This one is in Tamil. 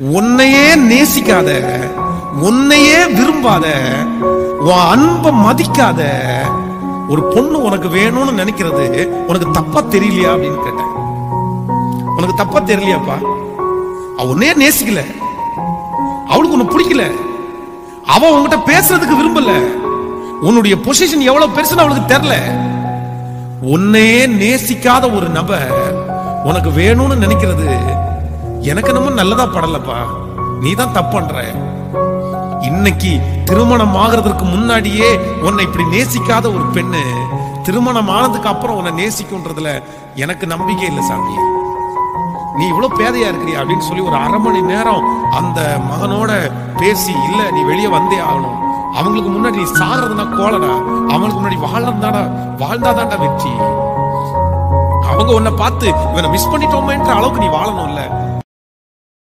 உன்னையே நேசிக்காத உன்னையே விரும்பாத உன் அன்பை மதிக்காத ஒரு பொண்ணு உனக்கு வேணும்னு நினைக்கிறது உனக்கு தப்பா தெரியலையா அப்படின்னு கேட்டேன் உனக்கு தப்பா தெரியலையாப்பா அவ உன்னையே நேசிக்கல அவளுக்கு உன்னை பிடிக்கல அவ உன்கிட்ட பேசுறதுக்கு விரும்பல உன்னுடைய பொசிஷன் எவ்வளவு பெருசுன்னு அவளுக்கு தெரியல உன்னையே நேசிக்காத ஒரு நபர் உனக்கு வேணும்னு நினைக்கிறது எனக்கு நம்ம நல்லதா படலப்பா நீ தான் தப்பு பண்ற இன்னைக்கு திருமணம் ஆகிறதுக்கு முன்னாடியே உன்னை இப்படி நேசிக்காத ஒரு பெண்ணு திருமணம் ஆனதுக்கு அப்புறம் உன்னை நேசிக்கும்ன்றதுல எனக்கு நம்பிக்கை இல்லை சாமி நீ இவ்வளவு பேதையா இருக்கிறியா அப்படின்னு சொல்லி ஒரு அரை மணி நேரம் அந்த மகனோட பேசி இல்ல நீ வெளியே வந்தே ஆகணும் அவங்களுக்கு முன்னாடி நீ சாகிறதுனா கோலடா அவங்களுக்கு முன்னாடி வாழ்ந்தாடா வாழ்ந்தாதான்டா வெற்றி அவங்க உன்னை பார்த்து இவனை மிஸ் பண்ணிட்டோமேன்ற அளவுக்கு நீ வாழணும் இல்ல